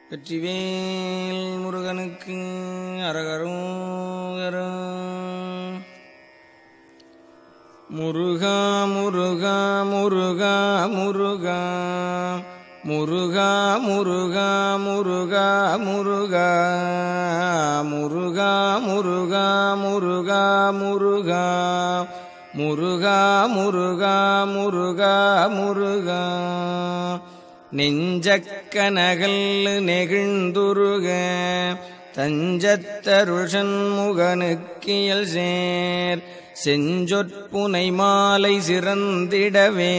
வெற்றிவேல் முருகனுக்கு அரகரோகரா முருகா முருகா முருகா முருகா முருகா முருகா முருகா முருகா முருகா முருகா முருகா முருகா முருகா முருகா முருகா முருகா நெஞ்சக்கனகல் நெகிழ்ந்துருக தஞ்சத்தருள் சண்முகனுக்கியல் சேர் செஞ்சொற்புனை மாலை சிறந்திடவே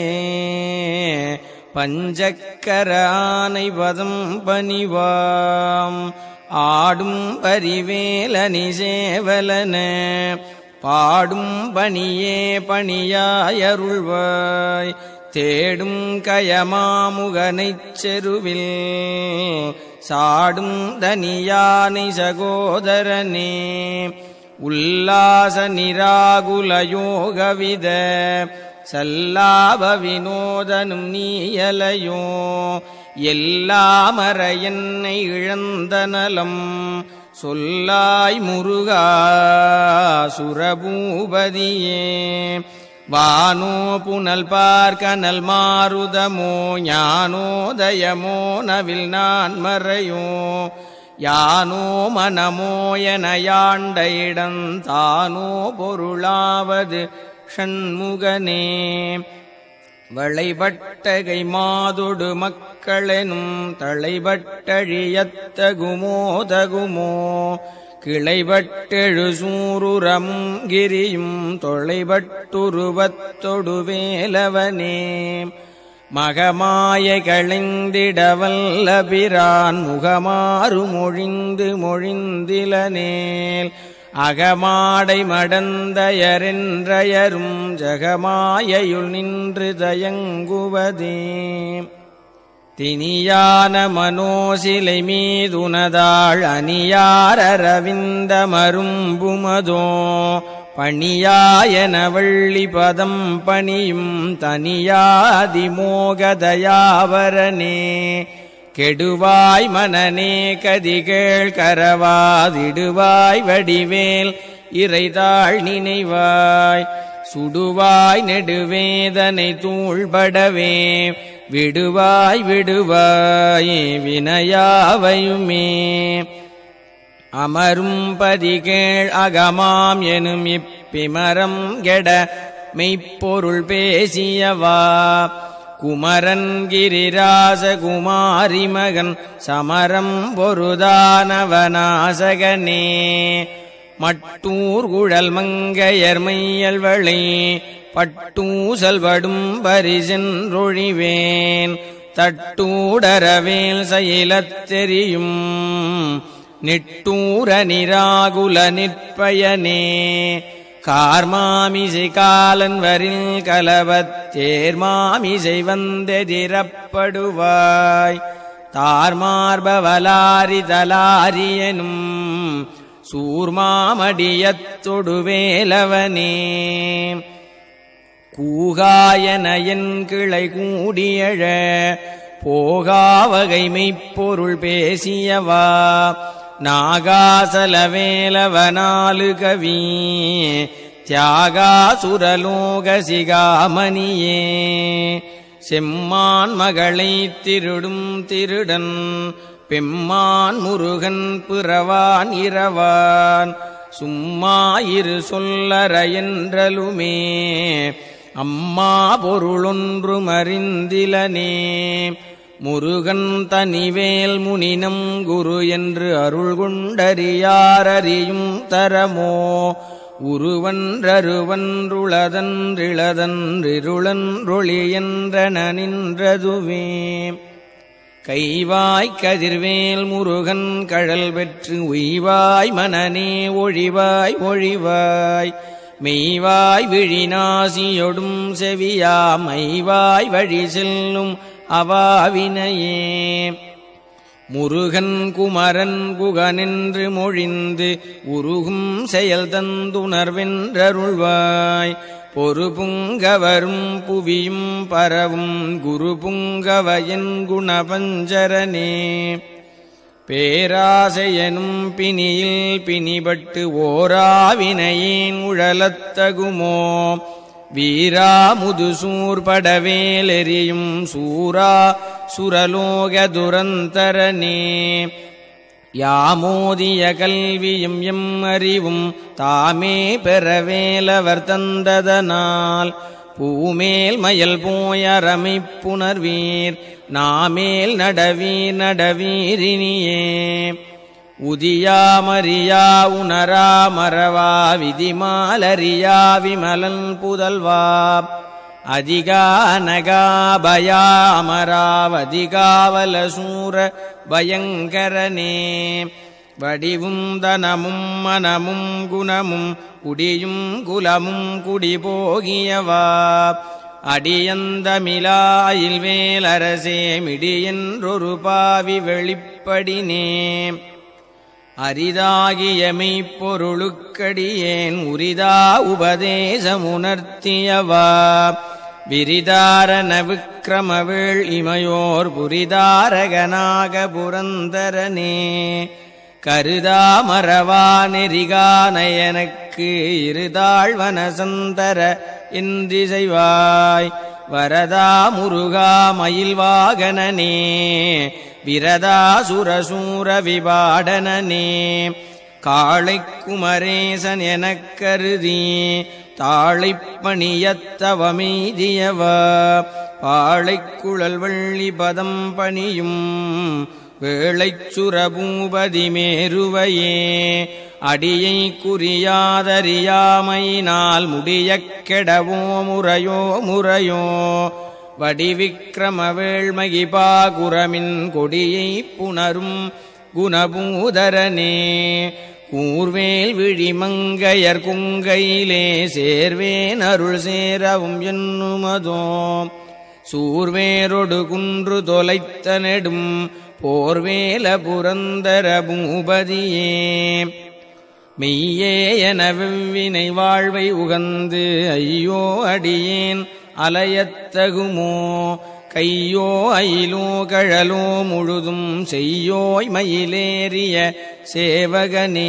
பஞ்சக்கர ஆனை பதம் பணிவாம் ஆடும் பரிவேலனி சேவலன பாடும் பணியே பணியாயருள்வாய் தேடும் கயமாமுகனைச் செருவில் சாடும் தனியானை சகோதரனே உல்லாச நிராகுல யோகவித சல்லாப வினோதனும் நீயலையோ எல்லாமற என்னை இழந்த நலம் சொல்லாய் முருகா சுரபூபதியே வானோ புனல் பார்க்கனல் மாருதமோ ஞானோதயமோ நவில் நான் மறையோ யானோ மனமோ என யாண்ட இடம் தானோ பொருளாவது ஷண்முகனே வளைபட்டகை மாதொடு மக்களெனும் தளைபட்டழியத்தகுமோ தகுமோ கிளைபட்டெழு சூருரமும் கிரியும் தொலைபட்டுருவத்தொடு வேலவனே மகமாய களைந்திடவல்ல பிரான் முகமாறு மொழிந்து மொழிந்திலனேல் அகமாடை மடந்தயரென்றயரும் ஜகமாயையுள் நின்று தயங்குவதே தினியான மனோசிலை மீதுனதாள் அணியாரரவிந்த மரும்புமதோ பணியாயன வள்ளி பதம் பணியும் தனியாதிமோகதயாவரனே கெடுவாய் மனநே கதிகேள் கரவாதிடுவாய் வடிவேல் இறைதாள் நினைவாய் சுடுவாய் நெடுவேதனை தூள்படவே விடுவாய் விடுவாய் வினையாவையுமே அமரும் பதிகேள் அகமாம் எனும் இப்பிமரம் கெட மெய்ப்பொருள் பேசியவா குமரன் கிரிராச குமாரி மகன் சமரம் பொருதானவனாசகனே மட்டூர் குழல் மங்கையர் மையல்வளை பட்டூசல் படும் பரிசென்றொழிவேன் தட்டூடரவேல் செயலத் தெரியும் நிட்டூர நிராகுல நிற்பயனே கார்மாமிசை காலன் வரில் கலவத் தேர்மாமிசை வந்தெதிரப்படுவாய் தார்மார்பவலாரி தலாரியனும் சூர்மாமடியத்தொடு வேலவனே கூகாயனயன் கிளை கூடியழ போகாவகைமைப்பொருள் பேசியவா நாகாசலவேலவனாலு கவி தியாகாசுரலோக சிகாமணியே செம்மான் மகளை திருடும் திருடன் பெம்மான் முருகன் பிறவான் இரவான் சும்மா இரு சொல்லற என்றலுமே அம்மா பொருளொன்றும் அறிந்திலனே முருகன் தனிவேல் முனினம் குரு என்று அருள் கொண்டறியாரறியும் தரமோ உருவன்றருவன்றுளதன்றிளதன்றிருளன்றொளி என்றன நின்றதுவே கைவாய் கதிர்வேல் முருகன் கழல் பெற்று உய்வாய் மனநே ஒழிவாய் ஒழிவாய் மெய்வாய் விழிநாசியொடும் செவியா மைவாய் வழி செல்லும் அவாவினையே முருகன் குமரன் குகனென்று மொழிந்து உருகும் செயல் தந்துணர்வென்றருள்வாய் பொறு புங்கவரும் புவியும் பரவும் குரு புங்கவயன் குணபஞ்சரனே பேராசையனும் பிணியில் பிணிபட்டு ஓராவினையேன் உழலத்தகுமோ வீரா முதுசூர் படவேலெறியும் சூரா சுரலோக துரந்தரனே யாமோதிய கல்வியும் எம் அறிவும் தாமே பெறவேலவர் தந்ததனால் பூமேல் மயல் போயரமை புணர்வீர் நாமேல் நடவீர் நடவீரினியே உதியாமறியா உணரா மறவா விதிமாலறியா விமலன் புதல்வா அதிகானகாபயாமராவதிகாவல சூர பயங்கரனே வடிவும் தனமும் மனமும் குணமும் குடியும் குலமும் குடி போகியவா அடியந்தமிலாயில் வேலரசே மிடியென்றொரு பாவி வெளிப்படினே அரிதாகிய மெய்ப்பொருளுக்கடியேன் உரிதா உபதேசமுணர்த்தியவா விரிதாரண விக்கிரமவேள் இமையோர் புரிதாரகனாக புரந்தரனே கருதா மறவா நெறிகா நயனக்கு இருதாழ்வனசந்தர இன்றிசைவாய் வரதா முருகா மயில் வாகனனே விரதா சுரசூர விபாடனனே காளை குமரேசன் எனக் கருதி தாழைப்பணியத்தவமெய்தியவ பாழைக்குழல் வள்ளி பதம் பணியும் வேளைச்சுரபூபதி மேருவையே அடியை குறியாதறியாமையினால் முடியக் கெடவோ முறையோ முறையோ வடிவிக்கிரம வேள்மகிபா குரமின் கொடியை புணரும் குணபூதரனே கூர்வேல் விழிமங்கையர் குங்கையிலே சேர்வேன் அருள் சேரவும் என்னுமதோ சூர்வேரொடு குன்று தொலைத்த நெடும் போர்வேல புரந்தர பூபதியே மெய்யே என வெவ்வினை வாழ்வை உகந்து ஐயோ அடியேன் அலையத்தகுமோ கையோ அயிலோ கழலோ முழுதும் செய்யோய் மயிலேறிய சேவகனே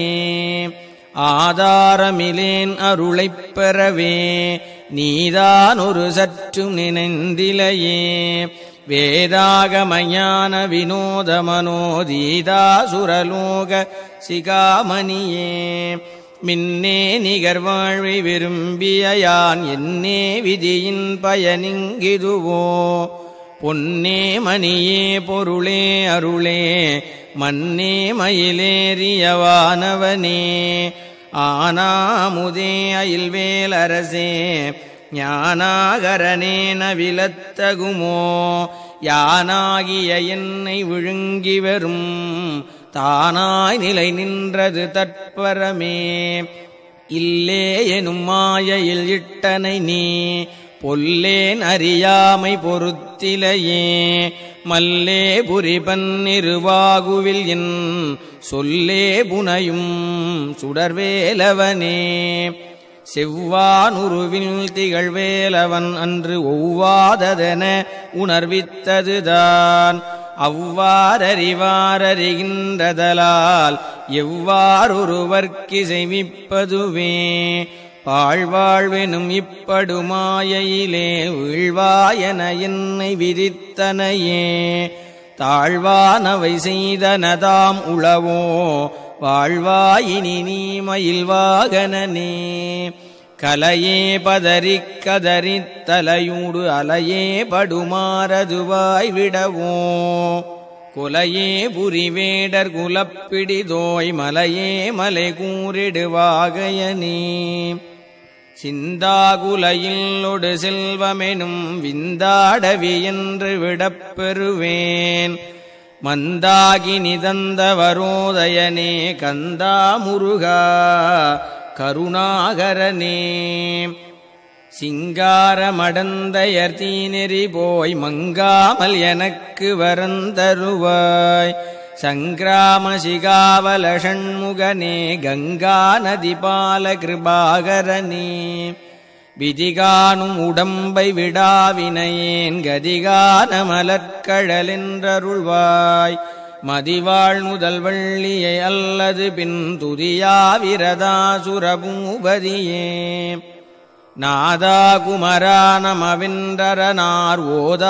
ஆதாரமிலேன் அருளைப் பெறவே நீதான் ஒரு சற்றும் நினைந்திலையே வேதாகமஞான வினோத மனோதீதா சுரலோக சிகாமணியே மின்னே நிகர் வாழ்வை விரும்பிய யான் என்னே விதியின் பயனிங்கிதுவோ பொன்னே மணியே பொருளே அருளே மன்னே மயிலேறியவானவனே ஆனாமுதே அயில்வேலரசே ஞானாகரனே நவிலத்தகுமோ யானாகிய என்னை விழுங்கி வரும் தானாய் நிலை நின்றது தற்பரமே இல்லே எனும் மாயையில் இட்டனை நீ பொல்லேன் அறியாமை பொறுத்திலையே மல்லே புரிபன்னிருவாகுவில் என் சொல்லே புனையும் சுடர்வேலவனே செவ்வானுருவில் திகழ்வேலவன் அன்று ஒவ்வாததென உணர்வித்ததுதான் அவ்வாறறிவாரறிகின்றதலால் எவ்வாறொருவர்க்கு செய்விப்பதுவே பாழ்வாழ்வெனும் இப்படுமாயையிலே வீழ்வாயன என்னை விதித்தனையே தாழ்வானவை செய்தனதாம் உளவோ வாழ்வாயினி நீ மயில் வாகனனே கலையே பதறிக் கதறித் தலையூடு அலையே படுமாறதுவாய் விடவோ குலையே புரிவேடர் குலப்பிடிதோய் மலையே மலை கூறிடுவாகையனே சிந்தாகுலையில் ஒடு செல்வமெனும் விந்தாடவி என்று விடப்பெறுவேன் மந்தாகி நிதந்த வரோதயனே கந்தா முருகா கருணாகரனே சிங்காரமடந்தையர் தீநெறி போய் மங்காமல் எனக்கு வரந்தருவாய் சங்கிராம சிகாவல ஷண்முகனே கங்கா நதி பால கிருபாகரனே விதிகானும் உடம்பை விடாவினையேன் கதிகான மலர்கழலென்றருள்வாய் மதிவாழ் முதல் வள்ளியை அல்லது பின் துதியாவிரதா சுரபூபதியே நாதா குமரா நமவின்றரனார்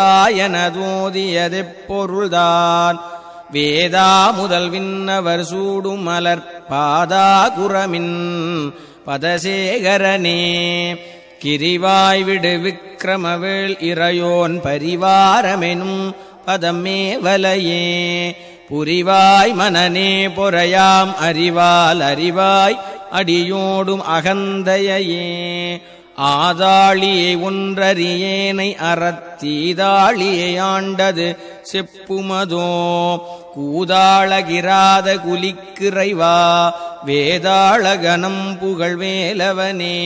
ஓதாயனதோதியதெப்பொருள்தான் வேதா முதல் விண்ணவர் சூடும் மலர் பாதா குரமின் பதசேகரனே கிரிவாய் விடு விக்கிரமவேள் இறையோன் பரிவாரமெனும் பதமே வலையே புரிவாய் மனநே பொறையாம் அறிவால் அறிவாய் அடியோடும் அகந்தையே ஆதாளியை ஒன்றறியேனை அறத்தீதாளியை ஆண்டது செப்புமதோ கூதாளகிராத குலிக்கிறைவா வேதாளகனம் புகழ்வேலவனே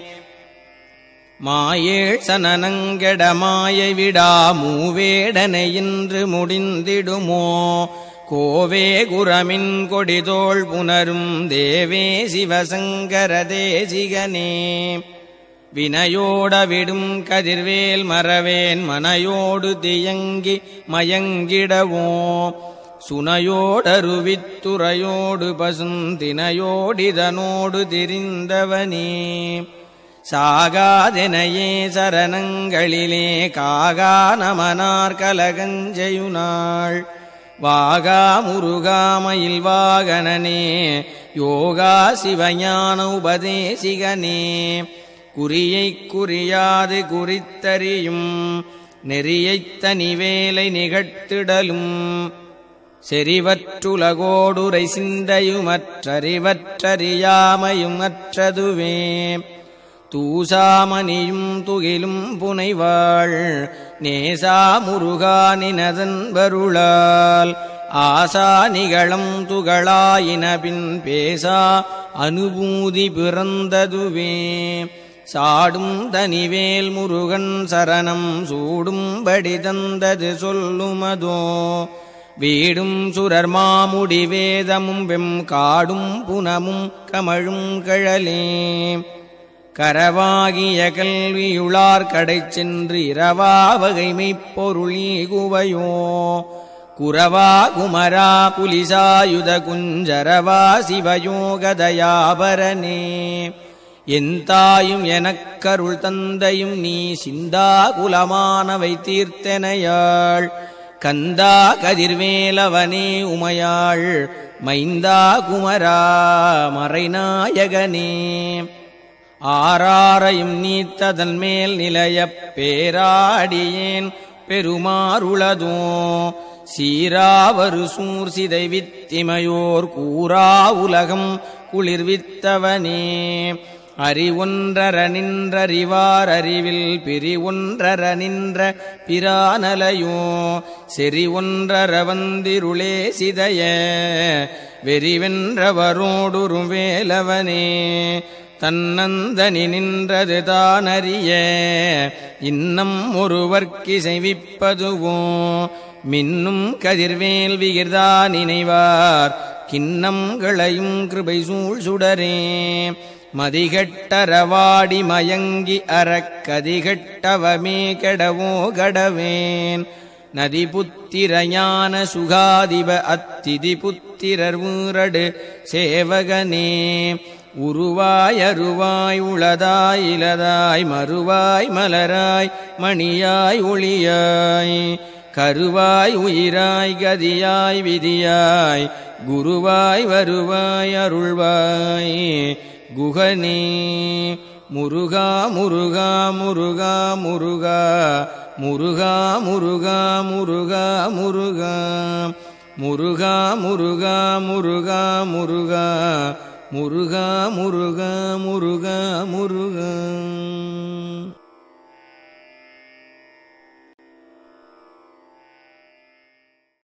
மாயேழ் சனனங்கெட மாயை விடா மூவேடனை இன்று முடிந்திடுமோ கோவே குரமின் கொடிதோள் புனரும் தேவே சிவசங்கர தேசிகனே வினையோட விடும் கதிர்வேல் மறவேன் மனையோடு தியங்கி மயங்கிடவோ சுனையோடருவித்துறையோடு பசுந்தினையோடிதனோடு திரிந்தவனே சாகாதெனையே சரணங்களிலே காகா நமனார் கலகஞ்செயுனாள் வாகா முருகாமயில் வாகனனே யோகா சிவஞான உபதேசிகனே குறியை குறியாது குறித்தறியும் நெறியைத் தனிவேலை நிகழ்த்திடலும் செறிவற்றுலகோடுரை சிந்தையுமற்றறிவற்றறியாமையும் அற்றதுவே தூசாமணியும் துகிலும் புனைவாள் நேசா முருகானினதன் வருளால் ஆசா நிகழம் துகளாயின பின் பேசா அனுபூதி பிறந்ததுவே சாடும் தனிவேல் முருகன் சரணம் சூடும்படி தந்தது சொல்லுமதோ வீடும் சுரர் மாமுடி வேதமும் வெம் காடும் புனமும் கமழும் கழலே கரவாகிய கல்வியுளார் கடை சென்று இரவா வகைமைப் பொருளீ குவையோ குரவா குமரா புலிசாயுத குஞ்சரவா சிவயோகதயாபரனே என் தாயும் எனக்கருள் தந்தையும் நீ சிந்தா குலமானவை தீர்த்தனையாள் கந்தா கதிர்வேலவனே உமையாள் மைந்தா குமரா மறைநாயகனே ஆராரையும் நீத்ததன் மேல் நிலையப் பேராடியேன் பெருமாறுளதோ சீராவரு சூர் சிதை வித்திமையோர் கூறா உலகம் குளிர்வித்தவனே அறிவொன்றர நின்றறிவார் அறிவில் பிரிவொன்றர நின்ற பிரானலையோ செறி ஒன்றர வந்திருளே சிதைய வெறிவென்றவரோடுரும் வேலவனே தன்னந்தனி நின்றது தானறிய இன்னம் ஒருவர்க்கு செய்விப்பதுவோ மின்னும் கதிர்வேல் விகிர்தா நினைவார் கிண்ணங்களையும் கிருபை சூழ் சுடரே மதிகட்டரவாடி மயங்கி அறக்கதிகட்டவமே கெடவோ கடவேன் நதி புத்திரஞான சுகாதிப அத்திதி புத்திரர் ஊரடு சேவகனே உருவாய் அருவாய் உளதாய் இலதாய் மறுவாய் மலராய் மணியாய் ஒளியாய் கருவாய் உயிராய் கதியாய் விதியாய் குருவாய் வருவாய் அருள்வாய் குகனே முருகா முருகா முருகா முருகா முருகா முருகா முருகா முருகா முருகா முருகா முருகா முருகா முருகா முருகா முருகா முருகா